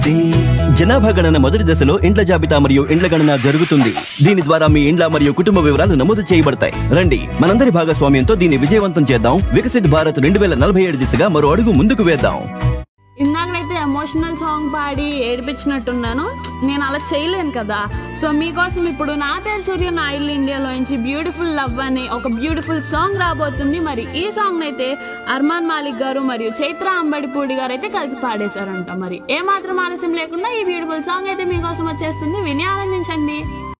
జనాభా గణన మొదటి దశలో ఇండ్ల జాబితా మరియు ఇండ్ల గణన జరుగుతుంది దీని ద్వారా మీ ఇండ్ల మరియు కుటుంబ వివరాలు నమోదు చేయబడతాయి రండి మనందరి భాగస్వామ్యంతో దీన్ని విజయవంతం చేద్దాం వికసిత్ భారత్ రెండు వేల నలభై ఏడు దిశగా మరో అడుగు ముందుకు వేద్దాం ఇందాకైతే ఎమోషనల్ సాంగ్ పాడి ఏడిపించినట్టున్నాను నేను అలా చేయలేను కదా సో మీకోసం ఇప్పుడు నా పేరు సూర్య నా ఇల్లు ఇండియాలోంచి బ్యూటిఫుల్ లవ్ అనే ఒక బ్యూటిఫుల్ సాంగ్ రాబోతుంది మరి ఈ సాంగ్ అయితే అర్మాన్ మాలిక్ గారు మరియు చైత్ర అంబడిపూడి గారు అయితే కలిసి పాడేశారంట మరి ఏ మాత్రం ఆలస్యం లేకుండా ఈ బ్యూటిఫుల్ సాంగ్ అయితే మీకోసం వచ్చేస్తుంది విని ఆనందించండి